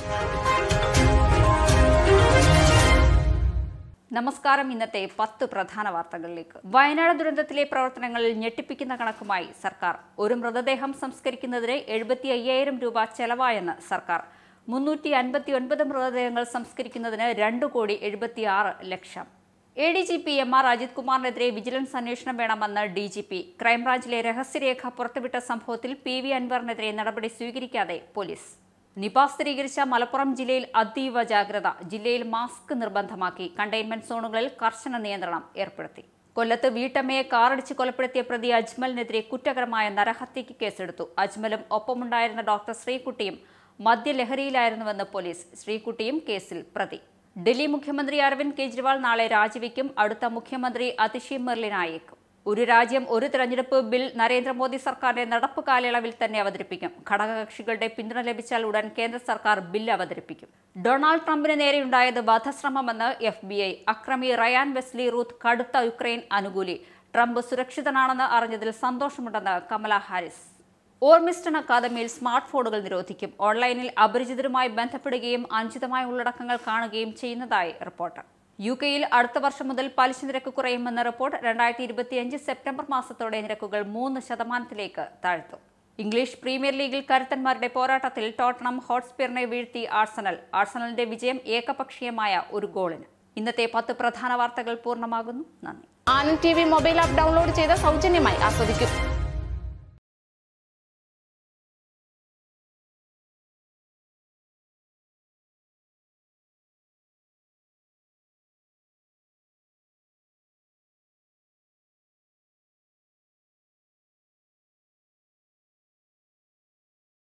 നമസ്കാരം ഇന്നത്തെ പത്ത് പ്രധാന വാർത്തകളിലേക്ക് വയനാട് ദുരന്തത്തിലെ പ്രവർത്തനങ്ങളിൽ ഞെട്ടിപ്പിക്കുന്ന കണക്കുമായി സർക്കാർ ഒരു മൃതദേഹം സംസ്കരിക്കുന്നതിന് എഴുപത്തി അയ്യായിരം രൂപ ചെലവായെന്ന് സർക്കാർ മുന്നൂറ്റി അൻപത്തി ഒൻപത് മൃതദേഹങ്ങൾ സംസ്കരിക്കുന്നതിന് രണ്ട് കോടി എഴുപത്തി ആറ് ലക്ഷം A D G P M R Ajith കുമാറിനെതിരെ വിജിലൻസ് അന്വേഷണം വേണമെന്ന് ഡി ജി പി ക്രൈംബ്രാഞ്ചിലെ രഹസ്യരേഖ പുറത്തുവിട്ട സംഭവത്തിൽ പി വി അൻവറിനെതിരെ നടപടി സ്വീകരിക്കാതെ പോലീസ് നിപ സ്ഥിരീകരിച്ച മലപ്പുറം ജില്ലയിൽ അതീവ ജാഗ്രത ജില്ലയിൽ മാസ്ക് നിർബന്ധമാക്കി കണ്ടെയ്ൻമെന്റ് സോണുകളിൽ കർശന നിയന്ത്രണം ഏർപ്പെടുത്തി കൊല്ലത്ത് വീട്ടമ്മയെ കാറടിച്ച് കൊലപ്പെടുത്തിയ പ്രതി അജ്മലിനെതിരെ കുറ്റകരമായ നരഹത്യയ്ക്ക് കേസെടുത്തു അജ്മലും ഒപ്പമുണ്ടായിരുന്ന ഡോക്ടർ ശ്രീകുട്ടിയും മദ്യലഹരിയിലായിരുന്നുവെന്ന് പോലീസ് ശ്രീകുട്ടിയും കേസിൽ പ്രതി ഡൽഹി മുഖ്യമന്ത്രി അരവിന്ദ് കെജ്രിവാൾ നാളെ രാജിവെക്കും അടുത്ത മുഖ്യമന്ത്രി അതിഷി മെർലിനായേക്കും ഒരു രാജ്യം ഒരു തെരഞ്ഞെടുപ്പ് ബിൽ നരേന്ദ്രമോദി സർക്കാരിന്റെ നടപ്പ് കാലയളവിൽ തന്നെ അവതരിപ്പിക്കും ഘടകകക്ഷികളുടെ പിന്തുണ ലഭിച്ചാൽ ഉടൻ കേന്ദ്ര സർക്കാർ ബിൽ അവതരിപ്പിക്കും ഡൊണാൾഡ് ട്രംപിന് നേരെയുണ്ടായത് വധശ്രമമെന്ന് എഫ് ബി ഐ അക്രമി റയാൻ വെസ്ലി റൂത്ത് കടുത്ത യുക്രൈൻ അനുകൂലി ട്രംപ് സുരക്ഷിതനാണെന്ന് അറിഞ്ഞതിൽ സന്തോഷമുണ്ടെന്ന് കമല ഹാരിസ് ഓർമിസ്റ്റൺ അക്കാദമിയിൽ സ്മാർട്ട് ഫോണുകൾ നിരോധിക്കും ഓൺലൈനിൽ അപരിചിതരുമായി ബന്ധപ്പെടുകയും അനുചിതമായ ഉള്ളടക്കങ്ങൾ കാണുകയും ചെയ്യുന്നതായി റിപ്പോർട്ട് യു കെയിൽ അടുത്ത വർഷം മുതൽ പലിശ നിരക്ക് കുറയുമെന്ന റിപ്പോർട്ട് രണ്ടായിരത്തി ഇരുപത്തിയഞ്ച് സെപ്റ്റംബർ മാസത്തോടെ നിരക്കുകൾ മൂന്ന് ശതമാനത്തിലേക്ക് താഴ്ത്തും ഇംഗ്ലീഷ് പ്രീമിയർ ലീഗിൽ കരുത്തന്മാരുടെ പോരാട്ടത്തിൽ ടോട്ടണം ഹോട്ട്സ്പിയറിനെ വീഴ്ത്തി ആഴ്സണൽ ആഴ്സണലിന്റെ വിജയം ഏകപക്ഷീയമായ ഒരു ഗോളിന് ഇന്നത്തെ പത്ത് പ്രധാന വാർത്തകൾ പൂർണ്ണമാകുന്നു നന്ദി Anand T V mobile app download ചെയ്ത് സൗജന്യമായി ആസ്വദിക്കും